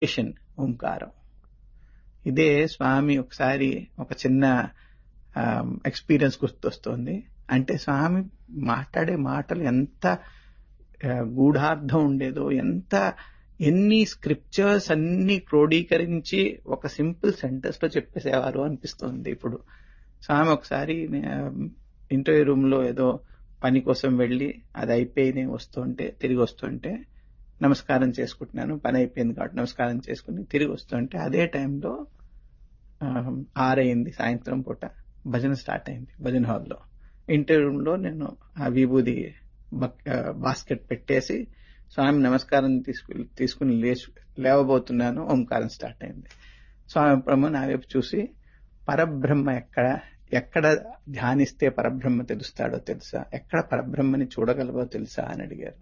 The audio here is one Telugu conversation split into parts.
క్రియేషన్ ఓంకారం ఇదే స్వామి ఒకసారి ఒక చిన్న ఎక్స్పీరియన్స్ గుర్తొస్తుంది అంటే స్వామి మాట్లాడే మాటలు ఎంత ఆ, గూఢార్థం ఉండేదో ఎంత ఎన్ని స్క్రిప్చర్స్ అన్ని క్రోడీకరించి ఒక సింపుల్ సెంటెన్స్ లో చెప్పేసేవారు అనిపిస్తుంది ఇప్పుడు స్వామి ఒకసారి ఇంటర్వ్యూ రూమ్ లో ఏదో పని కోసం వెళ్ళి అది అయిపోయి నేను వస్తుంటే తిరిగి వస్తుంటే నమస్కారం చేసుకుంటున్నాను పని అయిపోయింది కాబట్టి నమస్కారం చేసుకుని తిరిగి వస్తుంటే అదే టైంలో ఆరైంది సాయంత్రం పూట భజన స్టార్ట్ అయింది భజన హాల్లో ఇంటర్వ్యూ రూమ్ లో నేను ఆ విభూది బక్- ఆ, బాస్కెట్ పెట్టేసి స్వామి నమస్కారం తీసుకు తీసుకుని లేచి లేవబోతున్నాను ఓంకారం స్టార్ట్ అయింది స్వామి బ్రహ్మ నా వైపు చూసి పరబ్రహ్మ ఎక్కడ ఎక్కడ ధ్యానిస్తే పరబ్రహ్మ తెలుస్తాడో తెలుసా ఎక్కడ పరబ్రహ్మని చూడగలవో తెలుసా అని అడిగారు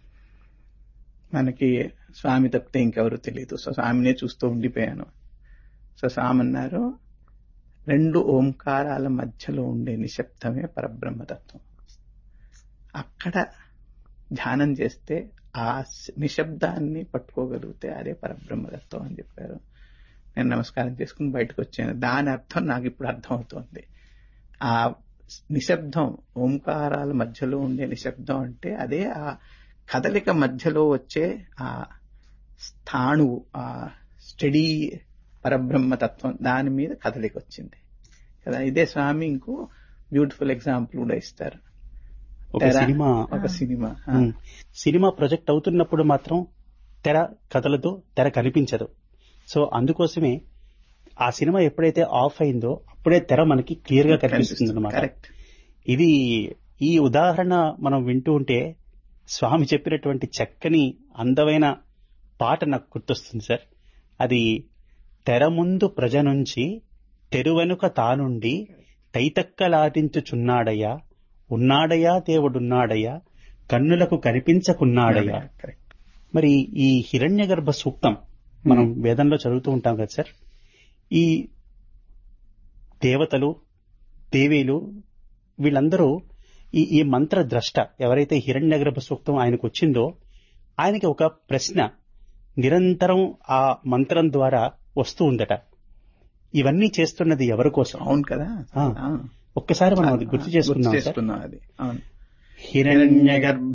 మనకి స్వామి తప్పితే ఇంకెవరు తెలియదు సో స్వామినే చూస్తూ ఉండిపోయాను సో స్వామి అన్నారు రెండు ఓంకారాల మధ్యలో ఉండే నిశ్శబ్దమే పరబ్రహ్మతత్వం అక్కడ ధ్యానం చేస్తే ఆ స్- నిశ్శబ్దాన్ని పట్టుకోగలిగితే అదే పరబ్రహ్మతత్వం అని చెప్పారు నేను నమస్కారం చేసుకుని బయటకు వచ్చాను దాని అర్థం నాకు ఇప్పుడు అర్థం అవుతోంది ఆ నిశ్శబ్దం ఓంకారాల మధ్యలో ఉండే నిశ్శబ్దం అంటే అదే ఆ కదలిక మధ్యలో వచ్చే ఆ స్థాణువు ఆ స్టడీ పరబ్రహ్మతత్వం దాని మీద కదలిక వచ్చింది కదా ఇదే స్వామి ఇంకో బ్యూటిఫుల్ ఎగ్జాంపుల్ కూడా ఇస్తారు ఒక తెర, సినిమా ఒక సినిమా ఆ, ఉమ్, సినిమా ప్రొజెక్ట్ అవుతున్నప్పుడు మాత్రం తెర కదలదు తెర కనిపించదు సో అందుకోసమే ఆ సినిమా ఎప్పుడైతే ఆఫ్ అయిందో అప్పుడే తెర మనకి క్లియర్ గా కనిపిస్తుంది అనమాట కరెక్ట్ ఇది ఈ ఉదాహరణ మనం వింటూ ఉంటే స్వామి చెప్పినటువంటి చక్కని అందమైన పాట నాకు గుర్తొస్తుంది సార్ అది తెర ముందు ప్రజ నుంచి తెరువెనుక తానుండి తైతక్కలాడించుచున్నాడయ్యా ఉన్నాడయ్యా దేవుడున్నాడయ్యా కన్నులకు కనిపించకున్నాడయ్యా కరెక్ట్ మరి ఈ హిరణ్యగర్భ సూక్తం మనం వేదంలో చదువుతూ ఉంటాం కదా సార్ ఈ దేవతలు దేవీలు వీళ్ళందరూ ఈ ఈ మంత్ర ద్రష్ట ఎవరైతే హిరణ్యగర్భ సూక్తం ఆయనకు వచ్చిందో ఆయనకి ఒక ప్రశ్న నిరంతరం ఆ మంత్రం ద్వారా వస్తూ ఉందట ఇవన్నీ చేస్తున్నది ఎవరి కోసం అవును కదా ఆ. అవును. ఒక్కసారి మనం అది గుర్తు చేసుకుందాం సార్ చేసుకుందాం అది అవును హిరణ్యగర్భ